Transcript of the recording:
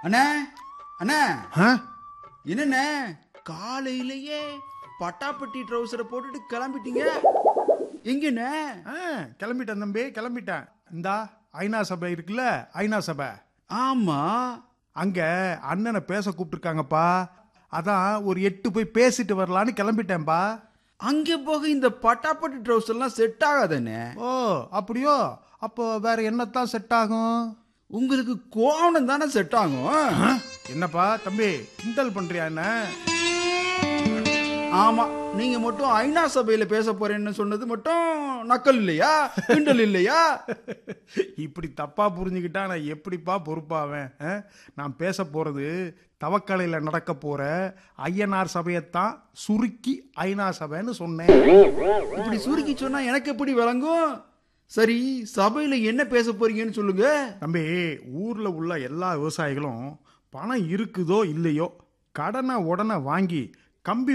அண்ணே அண்ணே ஆ? என்னண்ணே காலையிலேயே பட்டாப்பட்டி ட்ரௌசரை போட்டுட்டு கிளம்பிட்டீங்க எங்கண்ணே ஆ, கிளம்பிட்டேன் தம்பி கிளம்பிட்டேன் இந்தா ஐநா சபை இருக்குல்ல ஐநா சபை ஆமா அங்க அண்ணனை பேச கூப்பிட்டுருக்காங்கப்பா அதான் ஒரு எட்டு போய் பேசிட்டு வரலான்னு கிளம்பிட்டேன்பா அங்கே போக இந்த பட்டாப்பட்டி ட்ரௌசர்லாம் செட் ஆகாதண்ணே ஓ அப்படியோ அப்போ வேற என்னத்தான் செட் ஆகும் உங்களுக்கு கோவணம் தானே செட் ஆகும் ஆ? என்னப்பா தம்பி கிண்டல் பண்றியா என்ன ஆமா நீங்க மட்டும் ஐநா சபையில பேச போறேன்னு சொன்னது மட்டும் நக்கல் இல்லையா கிண்டல் இல்லையா இப்படி தப்பா புரிஞ்சுக்கிட்டா நான் எப்படிப்பா பொறுப்பாவேன் ஆ? நான் பேச போறது தவக்கலையில் நடக்க போற ஐயனார் சபையைத்தான் சுருக்கி ஐநா சபைன்னு சொன்னேன் இப்படி சுருக்கி சொன்னா எனக்கு எப்படி விளங்கும் சரி சபையில என்ன பேச போறீங்கன்னு சொல்லுங்க தம்பி ஊர்ல உள்ள எல்லா விவசாயிகளும் பணம் இருக்குதோ இல்லையோ கடனை உடனே வாங்கி கம்பி